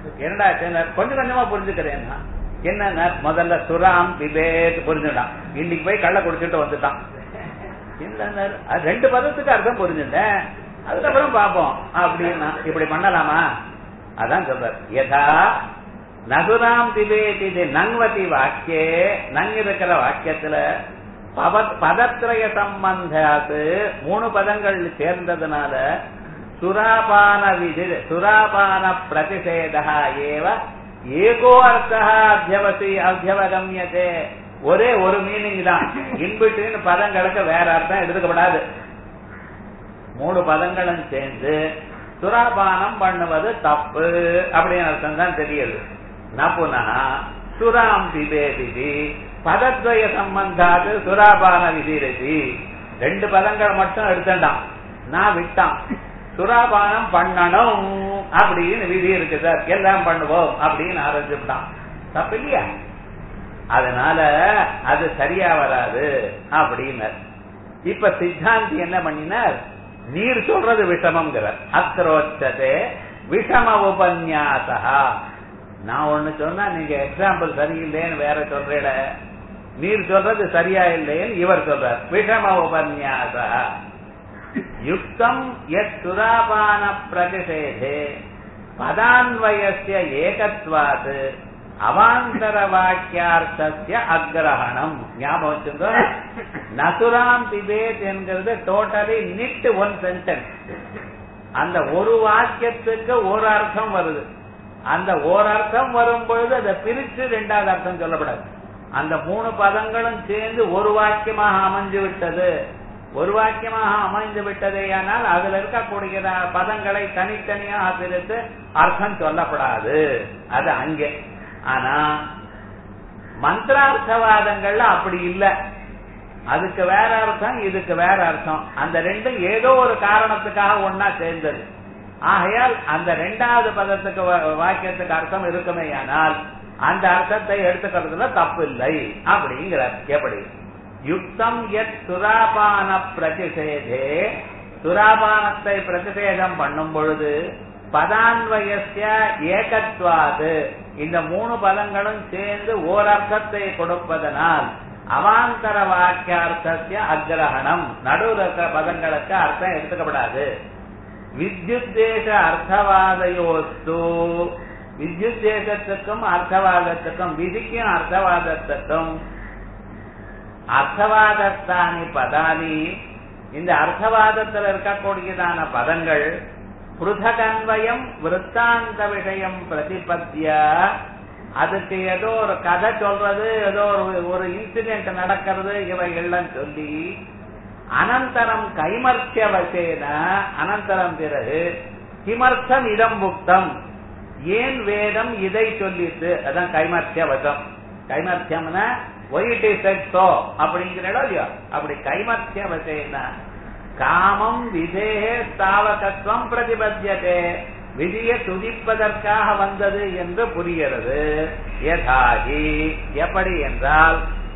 என்னடா ஆச்சுன்னார், கொஞ்சம் கொஞ்சமா புரிஞ்சுக்கிறேன்னா என்ன முதல்ல சுராம் பிபேத் புரிஞ்சுட்டான் இன்னைக்கு போய் கள்ள குடிச்சிட்டு வந்துட்டான் என்னன்னாரு, அது ரெண்டு பதத்துக்கு அர்த்தம் புரிஞ்சுட்டேன் அதுக்கப்புறம் பார்ப்போம் அப்படின்னா இப்படி பண்ணலாமா அதான் சொல்றார் யதா நகுராம் திபேத் இது நங்வதி வாக்கியே நங் இருக்கிற வாக்கியத்துல பவ- பதத்ரய சம்பந்தாத்து மூணு பதங்கள் சேர்ந்ததுனால சுராபான விதி சுராபான பிரதிஷேதா ஏவ ஏகோ அர்த்தா அத்தியவசி அத்தியவகமியதே ஒரே ஒரு மீனிங் தான் இன்பிட்வீன் பதங்களுக்கு வேற அர்த்தம் எடுத்துக்கப்படாது மூணு பதங்களும் சேர்ந்து சுராபானம் பண்ணுவது தப்பு அப்படின்னு அர்த்தம் தான் தெரியுது நபுனா சுராம் திபேதிதி பதத்வய சம்பந்தாது சுராபான விதிரதி ரெண்டு பதங்கள் மட்டும் எடுத்துட்டான் நான் விட்டான் சுராபானம் பண்ணணும் அப்படின்னு விதி இருக்கு சார் எல்லாம் பண்ணுவோம் அப்படின்னு ஆரம்பிச்சுட்டான் தப்பு இல்லையா அதனால அது சரியா வராது அப்படின்னார் இப்ப சித்தாந்தி என்ன பண்ணினார் நீர் சொல்றது விஷமம்ங்கிறார் அக்ரோச்சதே விஷம உபன்யாசா நான் ஒண்ணு சொன்னா நீங்க எக்ஸாம்பிள் சரியில்லைன்னு வேற சொல்றேட நீர் சொல்றது சரியா இல்லைன்னு இவர் சொல்றார் விஷம உபன்யாசா யுக்தம் எத் சுராபான பிரதிஷேதே பதான்வயசிய ஏகத்வாத் அவாந்தர வாக்கியார்த்தசிய அக்ரஹணம் ஞாபகம் வச்சுங்க நசுராம் திபேத் என்கிறது டோட்டலி நிட் ஒன் சென்டென்ஸ் அந்த ஒரு வாக்கியத்துக்கு ஒரு அர்த்தம் வருது அந்த ஒரு அர்த்தம் வரும் பொழுது அதை பிரிச்சு ரெண்டாவது அர்த்தம் சொல்லப்படாது அந்த மூணு பதங்களும் சேர்ந்து ஒரு வாக்கியமாக அமைஞ்சு விட்டது ஒரு வாக்கியமாக அமைந்து விட்டதேயானால் அதுல இருக்கக்கூடிய பதங்களை தனித்தனியாக பிரித்து அர்த்தம் சொல்லப்படாது அது அங்கே ஆனா மந்திரார்த்தவாதங்கள்ல அப்படி இல்ல அதுக்கு வேற அர்த்தம் இதுக்கு வேற அர்த்தம் அந்த ரெண்டும் ஏதோ ஒரு காரணத்துக்காக ஒன்னா சேர்ந்தது ஆகையால் அந்த ரெண்டாவது பதத்துக்கு வா- வாக்கியத்துக்கு அர்த்தம் இருக்குமே ஆனால் அந்த அர்த்தத்தை எடுத்துக்கிறதுல தப்பு இல்லை அப்படிங்கிறார் எப்படி யுக்தம் எத் சுராபான பிரதிஷேதே சுராபானத்தை பிரதிஷேதம் பண்ணும் பொழுது பதான்வயசிய ஏகத்வாது இந்த மூணு பதங்களும் சேர்ந்து ஓர் அர்த்தத்தை கொடுப்பதனால் அவாந்தர வாக்கியார்த்தசிய அக்ரஹணம் நடுவில் இருக்கிற பதங்களுக்கு அர்த்தம் எடுத்துக்கப்படாது வித்யுத்தேச அர்த்தவாதையோஸ்து வித்யுத்தேசத்துக்கும் அர்த்தவாதத்துக்கும் விதிக்கும் அர்த்தவாதத்துக்கும் அர்த்தவாதத்தானி பதானி இந்த அர்த்தவாதத்தில் இருக்கக்கூடியதான பதங்கள் புருதகன்வயம் விருத்தாந்த விஷயம் பிரதிபத்திய அதுக்கு ஏதோ ஒரு கதை சொல்றது ஏதோ ஒரு ஒரு இன்சிடென்ட் நடக்கிறது இவைகள்லாம் சொல்லி அனந்தரம் கைமர்த்திய வசேன அனந்தரம் பிறகு கிமர்த்தம் இதம் புக்தம் ஏன் வேதம் இதை சொல்லிட்டு அதான் கைமர்த்திய வசம் கைமர்த்தியம்னா ஒயிட் இஸ் சோ அப்படிங்கிற இடம் இல்லையா அப்படி கைமர்த்திய வசேன காமம் விதேகே ஸ்தாவகத்துவம் பிரதிபத்தியதே விதியை துதிப்பதற்காக வந்தது என்று புரிகிறது யதாகி எப்படி என்றால்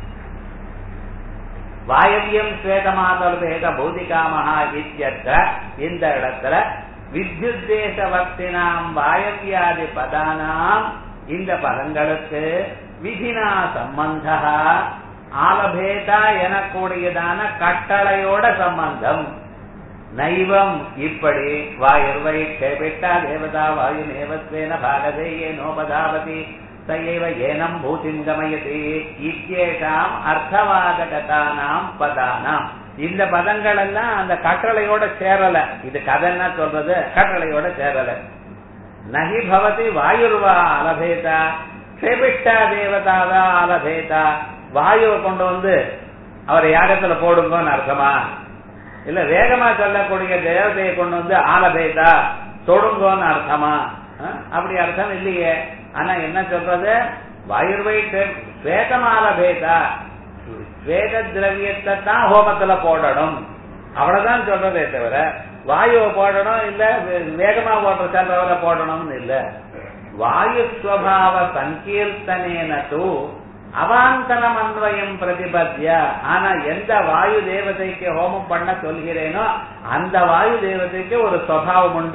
வாயவியம் ஸ்வேதமாதல் பேத பூதிகாமஹா இத்தியற்ற இந்த இடத்துல வித்யுத்தேச வக்தினாம் வாயவியாதி பதானாம் இந்த பதங்களுக்கு விதினா சம்பந்த ஆலபேதா எனக்கூடியதான கட்டளையோட சம்பந்தம் நைவம் இப்படி வாயுர்வை கேபிட்டா தேவதா வாயு நேவத்வேன பாகதேயே நோபதாவதி சைவ ஏனம் பூதிம் கமயதி இத்தியேஷாம் அர்த்தவாதகதானாம் பதானாம் இந்த பதங்கள் எல்லாம் அந்த கட்டளையோட சேரல இது கதைன்னா சொல்றது கட்டளையோட சேரல நகி பவதி வாயுர்வா அலபேதா சேபிஷ்டா தேவதாவா அலபேதா வாயுவை கொண்டு வந்து அவரை யாகத்துல போடுங்கன்னு அர்த்தமா இல்ல வேகமா சொல்லக்கூடிய தேவதையை கொண்டு வந்து ஆலபேதா தொடுங்கோன்னு அர்த்தமா அஹ், அப்படி அர்த்தம் இல்லையே ஆனா என்ன சொல்றது வாயுர்வை ஸ்வேதமாலபேதா ஸ்வேத திரவியத்தை தான் ஹோமத்துல போடணும் அவ்வளவுதான் சொல்றதே தவிர வாயுவை போடணும் இல்ல வே- வேகமா ஓட்டுற செல்றவரை போடணும்னு இல்ல வாயு ஸ்வபாவ சங்கீர்த்தனேன தூ அவாந்தரம் அன்வயம் பிரதிபத்திய ஆனா எந்த வாயு தேவதைக்கு ஹோமம் பண்ண சொல்கிறேனோ அந்த வாயு தேவதைக்கு ஒரு சுவாவம் உண்டு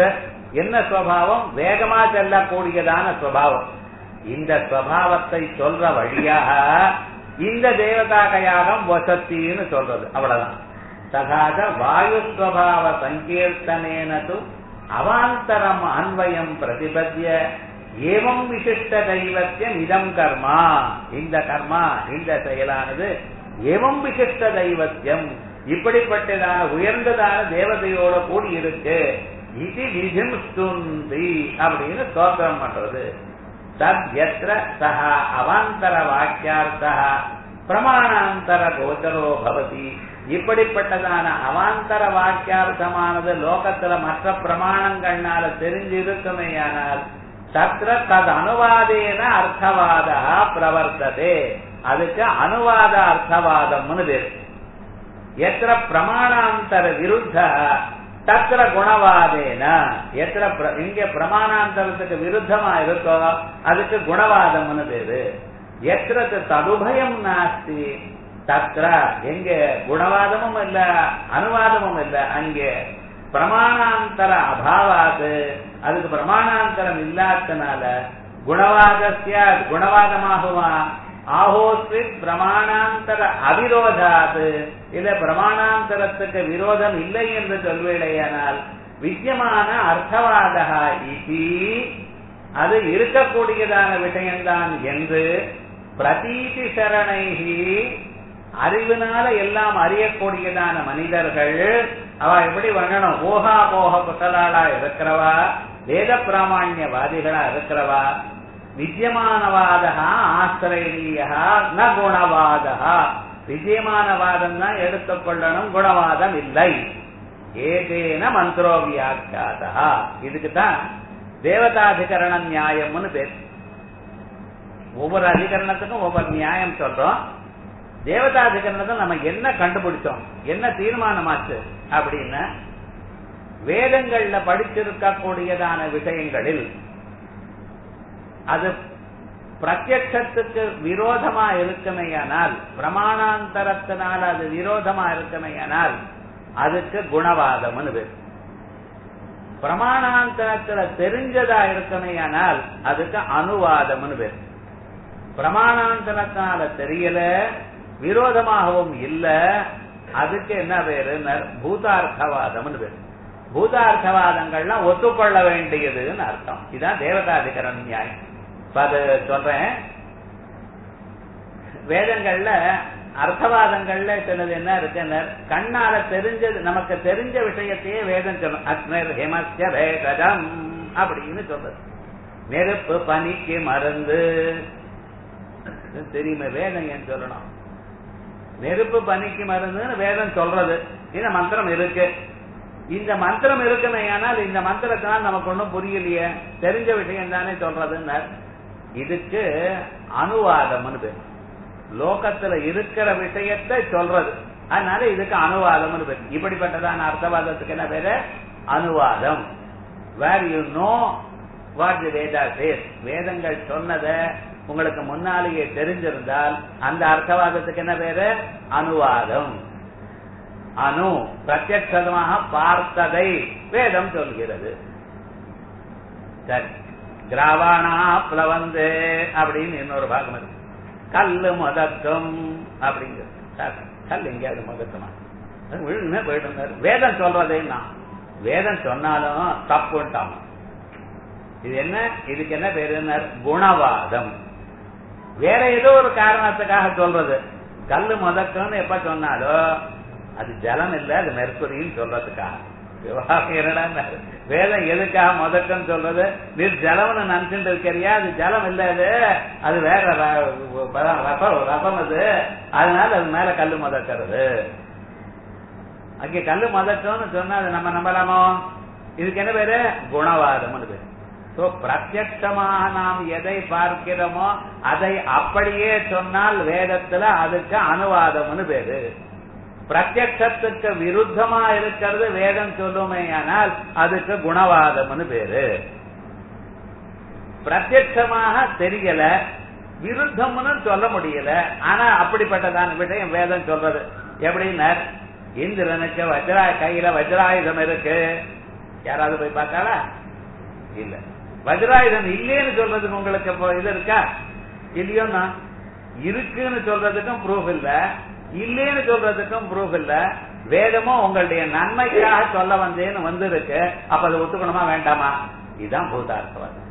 என்ன சுவாவம் வேகமா செல்லக்கூடியதான சுவாவம் இந்த சுவாவத்தை சொல்ற வழியாக இந்த தேவதாக யாகம் வசத்தின்னு சொல்றது அவ்வளவுதான் தகாத வாயு ஸ்வபாவ சங்கீர்த்தனேனது அவாந்தரம் அன்வயம் பிரதிபத்திய ஏவம் விசிஷ்ட தெய்வத்தியம் இதம் கர்மா இந்த கர்மா இந்த செயலானது ஏவம் விசிஷ்ட தெய்வத்தியம் இப்படிப்பட்டதான உயர்ந்ததான தேவதையோட கூடி இருக்கு இது விதிம் ஸ்துந்தி அப்படின்னு ஸ்தோத்திரம் பண்றது தத் எத்திர சக அவாந்தர வாக்கியார்த்தா பிரமாணாந்தர கோச்சரோ பவதி இப்படிப்பட்டதான அவாந்தர வாக்கியார்த்தமானது லோகத்துல மற்ற பிரமாணங்கள்னால தெரிஞ்சு இருக்குமேயானால் தத்ர தது அனுவாதேன அர்த்தவாதா பிரவர்த்ததே அதுக்கு அனுவாத அர்த்தவாதம்னு பேரு எத்திர பிரமாணாந்தர விருத்த தத்திர குணவாதேன எத்திர இங்க பிரமாணாந்தரத்துக்கு விருத்தமா இருக்கோ அதுக்கு குணவாதம்னு பேரு எத்திர ததுபயம் நாஸ்தி தத்திர எங்க குணவாதமும் இல்ல அனுவாதமும் இல்ல அங்கே பிரமாணாந்தர அபாவாது அதுக்கு பிரமாணாந்தரம் இல்லாதனால குணவாதசிய குணவாதமாகுமா ஆஹோஸ்வித் பிரமாணாந்தர அவிரோதாது இல்ல பிரமாணாந்தரத்துக்கு விரோதம் இல்லை என்று சொல்வேடையானால் வித்தியமான அர்த்தவாதா இதி அது இருக்கக்கூடியதான விஷயம்தான் என்று பிரதீதி சரணைகி அறிவினால எல்லாம் அறியக்கூடியதான மனிதர்கள் அவ எப்படி வரணும் ஓஹா போக குசலாளா இருக்கிறவா வேத பிராமணியவாதிகளா இருக்கிறவா வித்தியமானவாத ஆசிரயீய ந குணவாத வித்தியமானவாதம் தான் எடுத்துக்கொள்ளணும் குணவாதம் இல்லை ஏதேன மந்திரோ வியாக்கியாதா இதுக்கு தான் தேவதாதிகரண நியாயம்னு பேர் ஒவ்வொரு அதிகரணத்துக்கும் ஒவ்வொரு நியாயம் சொல்றோம் தேவதாதிகரணத்தில் நம்ம என்ன கண்டுபிடிச்சோம் என்ன தீர்மானமாச்சு அப்படின்னா வேதங்கள்ல படிச்சிருக்கக்கூடியதான விஷயங்களில் அது பிரத்யட்சத்துக்கு விரோதமா இருக்குமையானால் பிரமாணாந்தரத்தினால் அது விரோதமா இருக்குமையானால் அதுக்கு குணவாதம்னு பேர் பிரமாணாந்தரத்துல தெரிஞ்சதா இருக்குமையானால் அதுக்கு அனுவாதம்னு பேர் பிரமாணாந்தரத்தினால தெரியல விரோதமாகவும் இல்ல அதுக்கு என்ன பேரு பூதார்த்தவாதம்னு பேரு பூதார்த்தவாதங்கள்லாம் ஒத்துக்கொள்ள வேண்டியதுன்னு அர்த்தம் இதுதான் தேவதாதிகரன் நியாயம் இப்ப அது சொல்றேன் வேதங்கள்ல அர்த்தவாதங்கள்ல சிலது என்ன இருக்கு கண்ணால தெரிஞ்சது நமக்கு தெரிஞ்ச விஷயத்தையே வேதம் சொல்லும் அக்னர் ஹேமஸ்ய வேதம் அப்படின்னு சொல்றது நெருப்பு பனிக்கு மருந்து தெரியுமே வேதம் ஏன் சொல்லணும் நெருப்பு பனிக்கு மருந்துன்னு வேதம் சொல்றது இந்த மந்திரம் இருக்கு இந்த மந்திரம் இருக்குமே ஆனால் இந்த மந்திரத்தினால் நமக்கு ஒன்றும் புரியலையே தெரிஞ்ச விஷயம் தானே சொல்றதுன்னு இதுக்கு அனுவாதம்னு பேர் லோகத்துல இருக்கிற விஷயத்தை சொல்றது அதனால இதுக்கு அனுவாதம்னு பேர் இப்படிப்பட்டதான அர்த்தவாதத்துக்கு என்ன பேரு அனுவாதம் where you know what the Veda says வேதங்கள் சொன்னதை உங்களுக்கு முன்னாலேயே தெரிஞ்சிருந்தால் அந்த அர்த்தவாதத்துக்கு என்ன பேரு அனுவாதம் அணு பிரத்யட்சமாக பார்த்ததை வேதம் சொல்கிறது சரி கிராவானா பிளவந்து அப்படின்னு இன்னொரு பாகம் இருக்கு கல்லு முதக்கம் அப்படிங்கிறது சார் கல் எங்கேயாவது முதக்கமா விழுந்து போயிட்டு வேதம் சொல்றதேன்னா வேதம் சொன்னாலும் தப்புன்ட்டாங்க இது என்ன இதுக்கு என்ன பேரு குணவாதம் வேற ஏதோ ஒரு காரணத்துக்காக சொல்றது கல்லு முதக்கம்னு எப்ப சொன்னாலும் அது ஜலம் இல்ல அது மெர்குரின்னு சொல்றதுக்காக விவகாரம் என்னடா வேதம் எதுக்காக முதக்கம் சொல்றது நீ ஜலம்னு நினைச்சுட்டு இருக்கிறியா அது ஜலம் இல்ல அது அது வேற ரசம் ரசம் அது அதனால அது மேல கல்லு முதக்கிறது அங்கே கல்லு முதக்கம்னு சொன்னா அது நம்ம நம்பலாமோ இதுக்கு என்ன பேரு குணவாதம்னு பேரு சோ பிரத்யட்சமாக நாம் எதை பார்க்கிறோமோ அதை அப்படியே சொன்னால் வேதத்துல அதுக்கு அனுவாதம்னு பேரு பிரத்யட்சத்துக்கு விருத்தமா இருக்கிறது வேதம் சொல்லுமேயானால் அதுக்கு குணவாதம்னு பேரு பிரத்யட்சமாக தெரியல விருத்தம்னு சொல்ல முடியல ஆனா அப்படிப்பட்டதான விஷயம் வேதம் சொல்றது எப்படின்னா இந்திரனுக்கு வஜ்ரா கையில வஜ்ராயுதம் இருக்கு யாராவது போய் பார்த்தாளா இல்ல வஜ்ராயுதம் இல்லேன்னு சொல்றதுக்கு உங்களுக்கு இப்போ இது இருக்கா இல்லையோன்னா இருக்குன்னு சொல்றதுக்கும் ப்ரூஃப் இல்ல இல்லேன்னு சொல்றதுக்கும் ப்ரூஃப் இல்ல வேதமும் உங்களுடைய நன்மைக்காக சொல்ல வந்தேன்னு வந்திருக்கு அப்ப அதை ஒத்துக்கணுமா வேண்டாமா இதுதான் பூதார்த்தவாதம்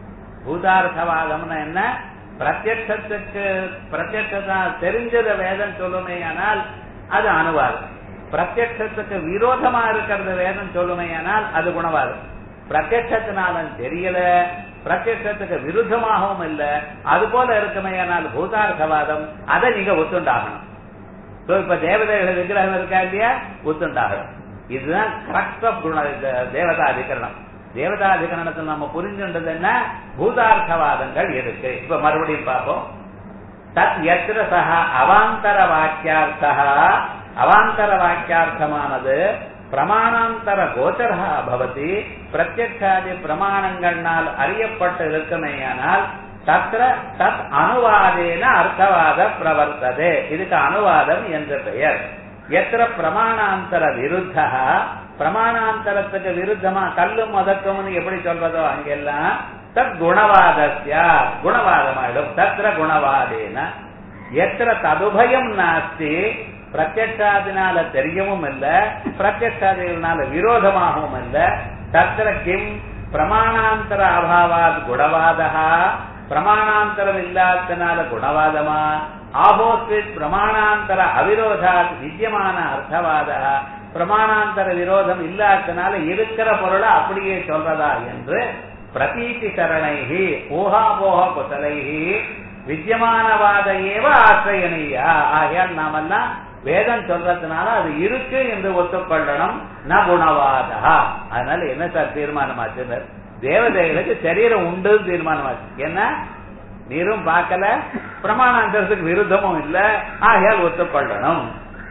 பூதார்த்தவாதம்னா என்ன பிரத்யட்சத்துக்கு பிரத்யட்சத்தா தெரிஞ்சத வேதம் சொல்லுமே ஆனால் அது அணுவாதம் பிரத்யட்சத்துக்கு விரோதமா இருக்கிறது வேதம் சொல்லுமே ஆனால் அது குணவாதம் பிரத்யட்சத்தினாலும் தெரியல பிரத்யட்சத்துக்கு விருத்தமாகவும் இல்ல அது போல இருக்குமே ஆனால் பூதார்த்தவாதம் அதை நீங்க ஒத்துண்டாகணும் சோ இப்ப தேவதைகள் விக்கிரகம் இருக்கா இல்லையா ஒத்துண்டாகணும் இதுதான் கரெக்ட் ஆஃப் குண தேவதாதிகரணம் தேவதாதிகரணத்தில் நம்ம புரிஞ்சுன்றது என்ன பூதார்த்தவாதங்கள் இருக்கு இப்ப மறுபடியும் பார்ப்போம் தத் எத்திர சக அவாந்தர வாக்கியார்த்தா அவாந்தர வாக்கியார்த்தமானது பிரமாணாந்தர கோச்சரா பவதி பிரத்யட்சாதி பிரமாணங்களால் அறியப்பட்டு இருக்குமேயானால் தத்ர தத் அனுவாதேன அர்த்தவாத பிரவர்த்ததே இதுக்கு அனுவாதம் என்று பெயர் எத்திர பிரமாணாந்தர விருத்தா பிரமாணாந்தரத்துக்கு விருத்தமா கல்லும் மதக்கம்னு எப்படி சொல்றதோ அங்கெல்லாம் தத் குணவாதஸ்யா குணவாதமாயிடும் தத்ர குணவாதேன எத்திர ததுபயம் நாஸ்தி பிரத்யட்சாதினால தெரியவும் இல்ல பிரத்யட்சாதிகளால விரோதமாகவும் இல்ல தத்திர கிம் பிரமாணாந்தர அபாவாத் குணவாதா பிரமாணாந்தரம் இல்லாதனால குணவாதமா ஆபோஸ்வித் பிரமாணாந்தர அவிரோதாத் வித்தியமான அர்த்தவாத பிரமாணாந்தர விரோதம் இல்லாதனால இருக்கிற பொருளை அப்படியே சொல்றதா என்று பிரதீதி சரணைகி ஊகாபோக குசலைகி வித்தியமானவாத ஏவ ஆசிரியனையா ஆகையால் நாமெல்லாம் வேதம் சொல்றதுனால அது இருக்கு என்று ஒத்துக்கொள்ளணும் ந குணவாதா அதனால என்ன சார் தீர்மானமாச்சு தேவதைகளுக்கு சரீரம் உண்டு தீர்மானமாச்சு என்ன நீரும் பார்க்கல பிரமாணாந்தரத்துக்கு விருத்தமும் இல்ல ஆகையால் ஒத்துக்கொள்ளணும்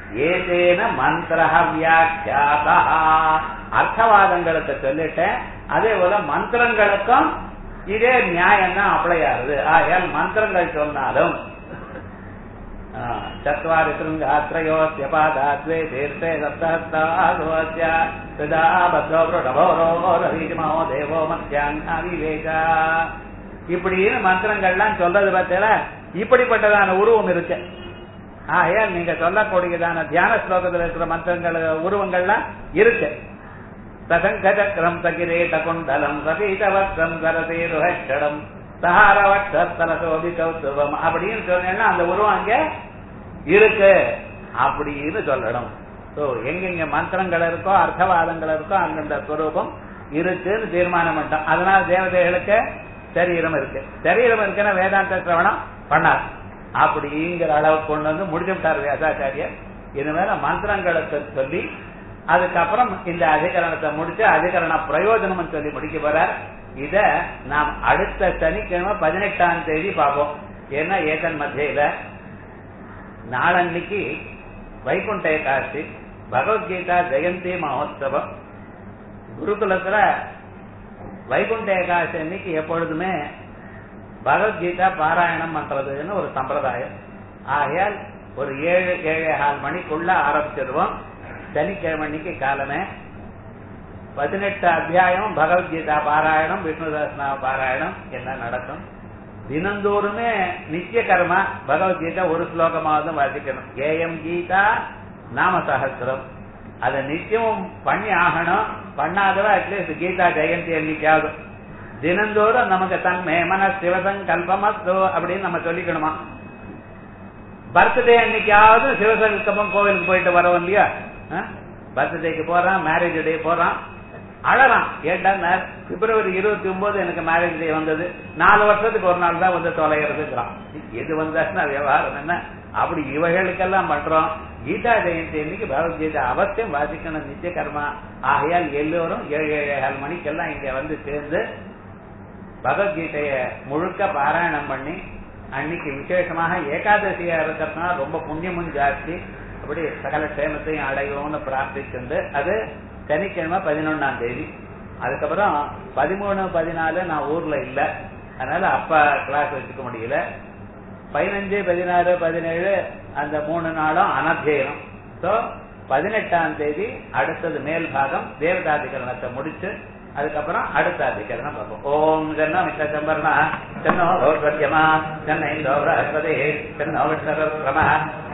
ஏதேன மந்திர வியாக்கியாதா அர்த்தவாதங்களுக்கு சொல்லிட்டேன் அதே போல மந்திரங்களுக்கும் இதே நியாயம் தான் அப்ளை ஆகுது ஆகையால் மந்திரங்கள் சொன்னாலும் चत्वारि शृङ्गात्रयोस्य पादाद्वे तीर्थे सप्तहस्तासोऽस्य तदा बद्धो वृषभोरोरवीजमो தேவோ மத்தியாவிவேகா இப்படின்னு மந்திரங்கள்லாம் சொல்றது பார்த்தல இப்படிப்பட்டதான உருவம் இருக்கு ஆகையால் நீங்க சொல்லக்கூடியதான தியான ஸ்லோகத்தில் இருக்கிற மந்திரங்கள் உருவங்கள்லாம் இருக்கு சசங்கச்சக்கரம் சகிரேட்ட குண்டலம் சபீதவக்ரம் சரசேருஹம் சஹாரவட்சரசோபி கௌத்துவம் அப்படின்னு சொன்னேன்னா அந்த உருவம் அங்க இருக்கு அப்படின்னு சொல்லணும் சோ எங்கெங்க மந்திரங்கள் இருக்கோ அர்த்தவாதங்கள் இருக்கோ அந்தந்த ஸ்வரூபம் இருக்குன்னு தீர்மானம் பண்ணிட்டோம் அதனால தேவதைகளுக்கு சரீரம் இருக்கு சரீரம் இருக்குன்னா வேதாந்த சிரவணம் பண்ணார் அப்படிங்கிற அளவுக்கு கொண்டு வந்து முடிச்சு விட்டார் வியாசாச்சாரியர் இனிமேல மந்திரங்களுக்கு சொல்லி அதுக்கப்புறம் இந்த அதிகரணத்தை முடிச்சு அதிகரண பிரயோஜனம் சொல்லி முடிக்க போறார் இத நாம் அடுத்த சனிக்கிழமை பதினெட்டாம் தேதி பார்ப்போம் ஏன்னா ஏதன் மத்தியில நாளன்னைக்கு வைகுண்ட ஏகாசி பகவத்கீதா ஜெயந்தி மகோத்சவம் குருகுலத்துல வைகுண்ட ஏகாசி அன்னைக்கு எப்பொழுதுமே பகவத்கீதா பாராயணம் பண்றதுன்னு ஒரு சம்பிரதாயம் ஆகையால் ஒரு ஏழு ஏழே கால் மணிக்குள்ள ஆரம்பிச்சிருவோம் சனிக்கிழமை அன்னைக்கு காலமே பதினெட்டு அத்தியாயம் பகவத்கீதா பாராயணம் விஷ்ணு சஹஸ்ரநாம பாராயணம் எல்லாம் நடக்கும் தினந்தோறுமே நித்திய கர்மா பகவத்கீதா ஒரு ஸ்லோகமாவது வாசிக்கணும் ஏஎம் கீதா நாம சகசிரம் அதை நித்தியமும் பண்ணி ஆகணும் பண்ணாதவ அட்லீஸ்ட் கீதா ஜெயந்தி அன்னைக்காவது தினந்தோறும் நமக்கு தன்மே மன சிவசங்கல்பமஸ்தோ அப்படின்னு நம்ம சொல்லிக்கணுமா பர்த்டே அன்னைக்காவது சிவசங்கல்பம் கோவிலுக்கு போயிட்டு வரோம் இல்லையா பர்த்டேக்கு போறான் மேரேஜ் டே போறான் அழறான் ஏட்டா பிப்ரவரி இருபத்தி ஒன்பது எனக்கு மேரேஜ் டே வந்தது நாலு வருஷத்துக்கு ஒரு நாள் தான் வந்து தொலைகிறதுக்குறான் எது வந்தாச்சுன்னா விவகாரம் என்ன அப்படி இவைகளுக்கெல்லாம் பண்றோம் கீதா ஜெயந்தி அன்னைக்கு பகவத்கீதா அவசியம் வாசிக்கணும் நித்திய கர்மா ஆகையால் எல்லோரும் ஏழு ஏழு மணிக்கெல்லாம் இங்க வந்து சேர்ந்து பகவத்கீதைய முழுக்க பாராயணம் பண்ணி அன்னைக்கு விசேஷமாக ஏகாதசியா இருக்கிறதுனால ரொம்ப புண்ணியமும் ஜாஸ்தி அப்படி சகல சேமத்தையும் அடைவோம்னு பிரார்த்திச்சுண்டு அது சனிக்கிழமை பதினொன்னாம் தேதி அதுக்கப்புறம் பதிமூணு பதினாலு நான் ஊர்ல இல்ல அதனால அப்பா கிளாஸ் வச்சுக்க முடியல பதினஞ்சு பதினாறு பதினேழு அந்த மூணு நாளும் அனத்தியனம் சோ பதினெட்டாம் தேதி அடுத்தது மேல் பாகம் தேவதாதிகரணத்தை முடிச்சு அதுக்கப்புறம் அடுத்த அதிகரணம் பார்ப்போம் ஓம் ஜன்னோ மித்த சம்பர்ணா சென்னோ கௌர்வத்யமா சென்னை தோபரஸ்பதி சென்னோ விஷ்ணு